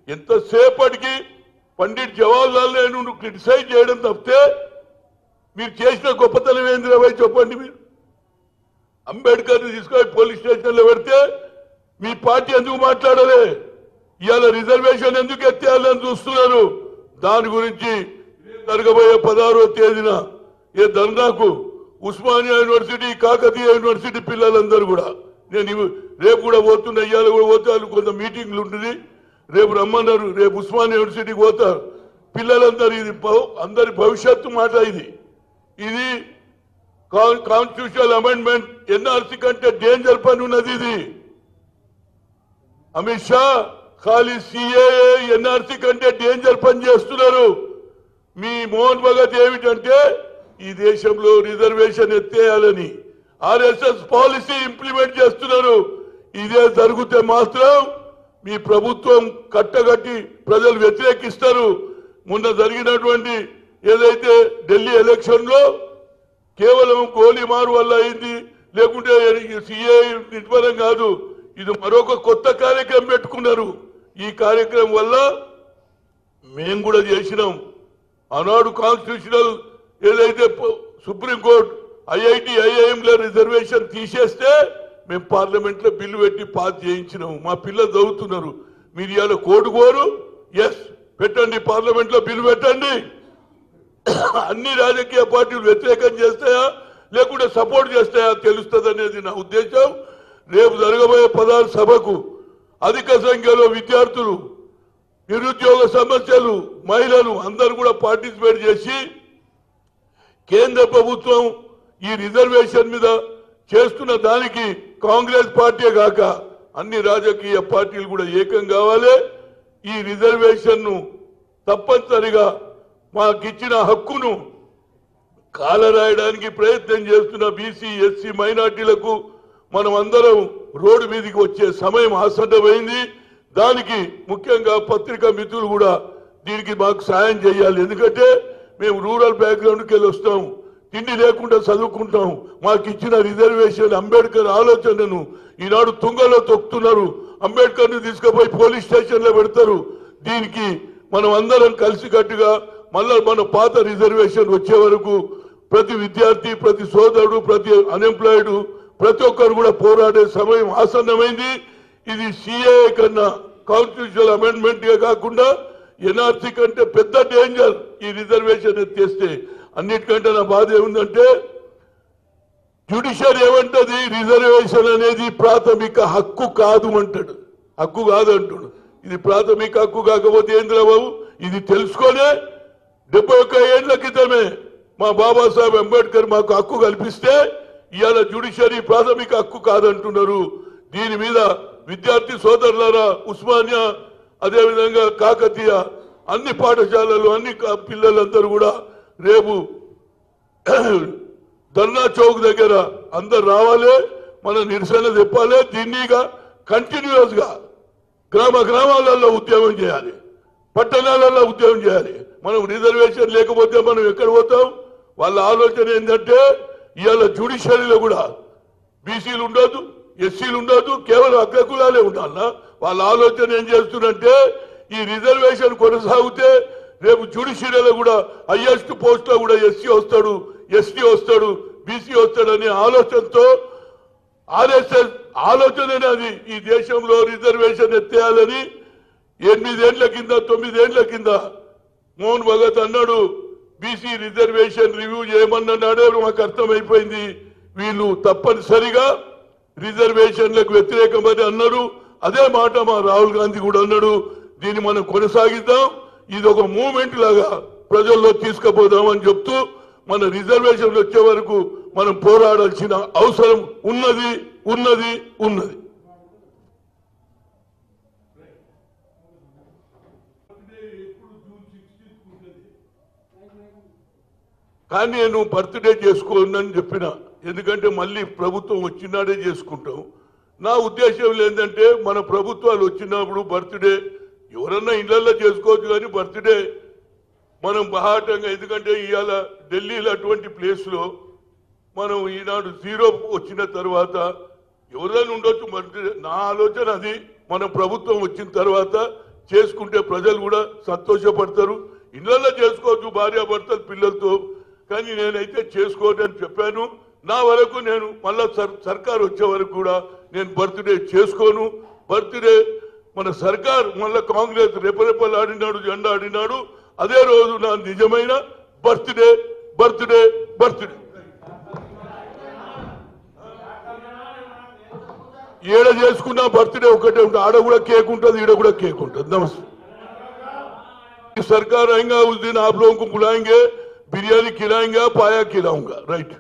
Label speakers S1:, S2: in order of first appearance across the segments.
S1: ఎంతసేపటికి పండిట్ జవహర్లాల్ నెహ్రూ క్రిటిసైజ్ చేయడం తప్పితే మీరు చేసిన గొప్పతనం ఏంది రాబాయ్ చెప్పండి మీరు అంబేద్కర్ తీసుకొని పోలీస్ స్టేషన్ లో పెడితే మీ పార్టీ ఎందుకు మాట్లాడలే ఇవాళ రిజర్వేషన్ ఎందుకు ఎత్తేయాలని చూస్తున్నారు దాని గురించి జరగబోయే పదహారో తేదీన ఏ ధర్నాకు ఉస్మానియా యూనివర్సిటీ కాకతీయ యూనివర్సిటీ పిల్లలందరూ కూడా నేను ఇవి- రేపు కూడా పోతున్నా ఇవాళ కూడా పోతారు కొంత మీటింగ్లు ఉంటుంది రేపు రమ్మన్నారు రేపు ఉస్మానియా యూనివర్సిటీకి పోతారు పిల్లలందరూ ఇది భవ- అందరి భవిష్యత్తు మాట ఇది ఇది కాన్స్టిట్యూషనల్ అమెండ్మెంట్ ఎన్ఆర్సీ కంటే డేంజర్ పని ఉన్నది ఇది అమిత్ షా ఖాళీ సిఏఏ ఎన్ఆర్సీ కంటే డేంజర్ పని చేస్తున్నారు మీ మోహన్ భగత్ ఏమిటంటే ఈ దేశంలో రిజర్వేషన్ ఎత్తేయాలని ఆర్ఎస్ఎస్ పాలసీ ఇంప్లిమెంట్ చేస్తున్నారు ఇదే జరిగితే మాత్రం మీ ప్రభుత్వం కట్టగట్టి ప్రజలు వ్యతిరేకిస్తారు మొన్న జరిగినటువంటి ఏదైతే ఢిల్లీ ఎలక్షన్ లో కేవలం గోలీమారు వల్ల అయింది లేకుంటే సిఐ నిర్మాణం కాదు ఇది మరొక కొత్త కార్యక్రమం పెట్టుకున్నారు ఈ కార్యక్రమం వల్ల మేము కూడా చేసినాం ఆనాడు కాన్స్టిట్యూషనల్ ఏదైతే ప- సుప్రీంకోర్టు ఐఐటి ఐఐఎంల రిజర్వేషన్ తీసేస్తే మేము పార్లమెంట్ లో బిల్లు పెట్టి పాస్ చేయించినాము మా పిల్లలు చదువుతున్నారు మీరు ఇవాళ కోర్టు కోరు ఎస్ పెట్టండి పార్లమెంట్ లో బిల్లు పెట్టండి అన్ని రాజకీయ పార్టీలు వ్యతిరేకం చేస్తాయా లేకుంటే సపోర్ట్ చేస్తాయా తెలుస్తుంది అనేది నా ఉద్దేశం రేపు జరగబోయే పదహారు సభకు అధిక సంఖ్యలో విద్యార్థులు నిరుద్యోగ సమస్యలు మహిళలు అందరూ కూడా పార్టిసిపేట్ చేసి కేంద్ర ప్రభుత్వం ఈ రిజర్వేషన్ మీద చేస్తున్న దానికి కాంగ్రెస్ పార్టీ కాక అన్ని రాజకీయ పార్టీలు కూడా ఏకం కావాలి ఈ రిజర్వేషన్ ను తప్పనిసరిగా మాకిచ్చిన హక్కును కాలరాయడానికి ప్రయత్నం చేస్తున్న బీసీ ఎస్సీ మైనార్టీలకు మనం అందరం రోడ్డు మీదకి వచ్చే సమయం ఆసన్నమైంది దానికి ముఖ్యంగా పత్రికా మిత్రులు కూడా దీనికి మాకు సాయం చేయాలి ఎందుకంటే మేము రూరల్ బ్యాక్గ్రౌండ్కి వెళ్ళి వస్తాం తిండి లేకుండా చదువుకుంటాం మాకు ఇచ్చిన రిజర్వేషన్ అంబేద్కర్ ఆలోచనను ఈనాడు తుంగలో తొక్కుతున్నారు అంబేద్కర్ ను తీసుకుపోయి పోలీస్ స్టేషన్ లో పెడతారు దీనికి మనం అందరం కలిసికట్టుగా మళ్ళా మన పాత రిజర్వేషన్ వచ్చే వరకు ప్రతి విద్యార్థి ప్రతి సోదరుడు ప్రతి అన్ఎంప్లాయిడ్ ప్రతి ఒక్కరు కూడా పోరాడే సమయం ఆసన్నమైంది ఇది సిఏ కన్నా కాన్స్టిట్యూషనల్ అమెండ్మెంట్ గా కాకుండా ఎన్ఆర్సీ కంటే పెద్ద డేంజర్ ఈ రిజర్వేషన్ ఎత్తేస్తే అన్నిటికంటే నా బాధ ఏముందంటే జ్యుడిషియర్ ఏమంటది రిజర్వేషన్ అనేది ప్రాథమిక హక్కు కాదు అంటాడు హక్కు కాదు అంటాడు ఇది ప్రాథమిక హక్కు కాకపోతే ఏంద్రా బాబు ఇది తెలుసుకొనే డెబ్బై ఒక్క ఏళ్ల క్రితమే మా బాబాసాహెబ్ అంబేద్కర్ మాకు హక్కు కల్పిస్తే ఇవాళ జ్యుడిషియరీ ప్రాథమిక హక్కు కాదంటున్నారు దీని మీద విద్యార్థి సోదరులారా ఉస్మానియా అదేవిధంగా కాకతీయ అన్ని పాఠశాలలు అన్ని కా- పిల్లలందరూ కూడా రేపు ధర్నా చౌక్ దగ్గర అందరు రావాలి మన నిరసన చెప్పాలి దీన్నిగా కంటిన్యూస్ గా గ్రామ గ్రామాలలో ఉద్యమం చేయాలి పట్టణాలలో ఉద్యమం చేయాలి మనం రిజర్వేషన్ లేకపోతే మనం ఎక్కడ పోతాం వాళ్ళ ఆలోచన ఏంటంటే ఇవాళ జ్యుడిషియరీలో కూడా బీసీలు ఉండదు ఎస్సీలు ఉండదు కేవలం అగ్రకులాలే ఉండాలన్నా వాళ్ళ ఆలోచన ఏం చేస్తున్నంటే ఈ రిజర్వేషన్ కొనసాగితే రేపు జ్యుడిషియరీలో కూడా హైయెస్ట్ పోస్ట్ లో కూడా ఎస్సీ వస్తాడు ఎస్టీ వస్తాడు బీసీ వస్తాడు అనే ఆలోచనతో ఆర్ఎస్ఎస్ ఆలోచన అది ఈ దేశంలో రిజర్వేషన్ ఎత్తేయాలని ఎనిమిదేళ్ల కింద తొమ్మిదేళ్ల కింద మోహన్ భగత్ అన్నాడు బీసీ రిజర్వేషన్ రివ్యూ చేయమన్నాడే మాకు అర్థమైపోయింది వీళ్ళు తప్పనిసరిగా రిజర్వేషన్లకు వ్యతిరేకమని అన్నారు అదే మాట మా రాహుల్ గాంధీ కూడా అన్నాడు దీన్ని మనం కొనసాగిద్దాం ఇది ఒక మూమెంట్ లాగా ప్రజల్లో తీసుకుపోదామని చెప్తూ మన రిజర్వేషన్లు వచ్చే వరకు మనం పోరాడాల్సిన అవసరం ఉన్నది ఉన్నది ఉన్నది కానీ నేను బర్త్డే చేసుకోనని చెప్పిన ఎందుకంటే మళ్ళీ ప్రభుత్వం వచ్చినాడే చేసుకుంటాం నా ఉద్దేశం ఏంటంటే మన ప్రభుత్వాలు వచ్చినప్పుడు బర్త్డే ఎవరన్నా ఇళ్లలో చేసుకోవచ్చు కానీ బర్త్డే మనం బహాటంగా ఎందుకంటే ఇవాళ ఢిల్లీలో అటువంటి ప్లేస్ లో మనం ఈనాడు జీరో వచ్చిన తర్వాత ఎవరైనా ఉండొచ్చు బర్త్డే నా ఆలోచన అది మన ప్రభుత్వం వచ్చిన తర్వాత చేసుకుంటే ప్రజలు కూడా సంతోషపడతారు ఇళ్లలో చేసుకోవచ్చు భార్యాభర్తలు పిల్లలతో కానీ నేనైతే చేసుకోవద్దని చెప్పాను నా వరకు నేను మళ్ళా సర్ సర్కార్ వచ్చే వరకు కూడా నేను బర్త్డే చేసుకోను బర్త్డే మన సర్కార్ మళ్ళా కాంగ్రెస్ రెపరెపలు ఆడినాడు జెండా ఆడినాడు అదే రోజు నా నిజమైన బర్త్డే బర్త్డే బర్త్డే ఈడ చేసుకున్న బర్త్డే ఒకటే ఉంటుంది ఆడ కూడా కేక్ ఉంటుంది ఈడ కూడా కేక్ ఉంటుంది నమస్తే सरकार आएगा उस दिन आप लोगों को बुलाएंगे बिरयानी खिलाएंगे पाया खिलाऊंगा राइट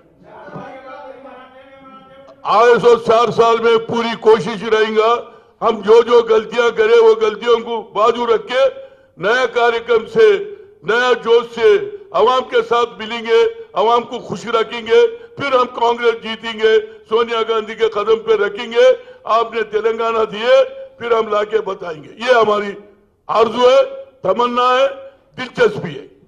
S1: आए सौ चार साल में पूरी कोशिश रहेगा हम जो जो गलतियां करें वो गलतियों को बाजू रख के नया कार्यक्रम से नया जोश से आवाम के साथ मिलेंगे आवाम को खुश रखेंगे फिर हम कांग्रेस जीतेंगे सोनिया गांधी के कदम पे रखेंगे आपने तेलंगाना दिए फिर हम लाके बताएंगे ये हमारी आरजू है तमन्ना है दिलचस्पी है